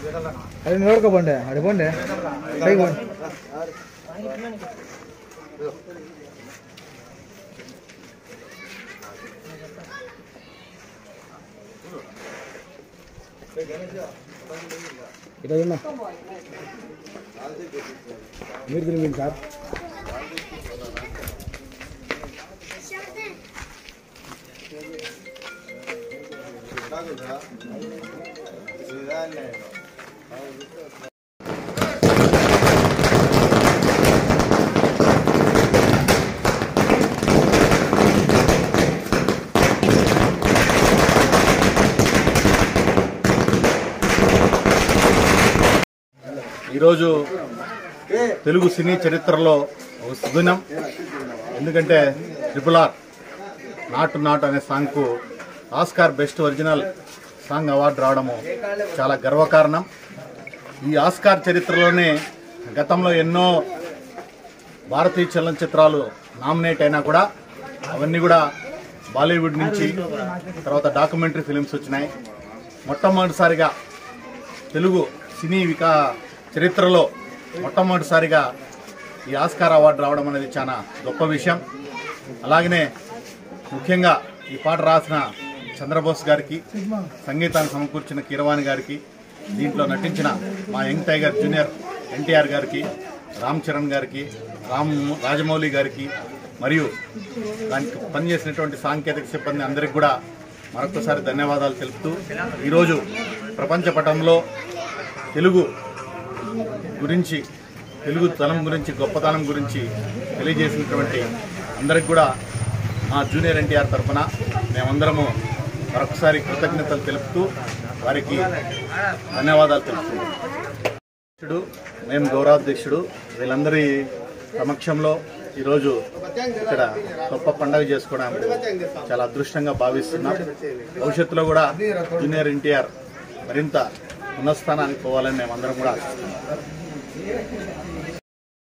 అది ನೋಡ್ಕೊಬಂಡೆ ಅಡಿ ಬಂಡೆ ಕೈ ಬಂಡೆ ఇట్లా తిన్నా మీరు తిని సార్ ఈరోజు తెలుగు సినీ చరిత్రలో ఒక సుదినం ఎందుకంటే ట్రిపుల్ ఆర్ నాటు నాటు అనే సాంగ్కు Oscar best original song award రావడము చాలా గర్వకారణం ఈ ఆస్కార్ చరిత్రలోనే గతంలో ఎన్నో భారతీయ చలనచిత్రాలు నామినేట్ అయినా కూడా అవన్నీ కూడా బాలీవుడ్ నుంచి తర్వాత డాక్యుమెంటరీ ఫిలిమ్స్ వచ్చినాయి మొట్టమొదటిసారిగా తెలుగు సినీ వికా చరిత్రలో మొట్టమొదటిసారిగా ఈ ఆస్కార్ అవార్డు రావడం అనేది చాలా గొప్ప విషయం అలాగనే ముఖ్యంగా ఈ పాట రాసిన చంద్రబోస్ గారికి సంగీతాన్ని సమకూర్చిన కీరవాణి గారికి దీంట్లో నటించిన మా యంగ్ టైగర్ జూనియర్ ఎన్టీఆర్ గారికి రామ్ చరణ్ గారికి రామ్ రాజమౌళి గారికి మరియు దానికి పనిచేసినటువంటి సాంకేతిక సిబ్బంది అందరికి కూడా మరొకసారి ధన్యవాదాలు తెలుపుతూ ఈరోజు ప్రపంచ పటంలో తెలుగు గురించి తెలుగు తనం గురించి గొప్పతనం గురించి తెలియజేసినటువంటి అందరికి కూడా మా జూనియర్ ఎన్టీఆర్ తరఫున మేమందరము మరొకసారి కృతజ్ఞతలు తెలుపుతూ వారికి ధన్యవాదాలు తెలుపుతున్నాం అధ్యక్షుడు మేము గౌరవాధ్యక్షుడు వీళ్ళందరి సమక్షంలో ఈరోజు ఇక్కడ గొప్ప పండగ చేసుకోవడానికి చాలా అదృష్టంగా భావిస్తున్నాం భవిష్యత్తులో కూడా జూనియర్ ఎన్టీఆర్ మరింత ఉన్నత స్థానానికి పోవాలని మేమందరం కూడా ఆశిస్తున్నాం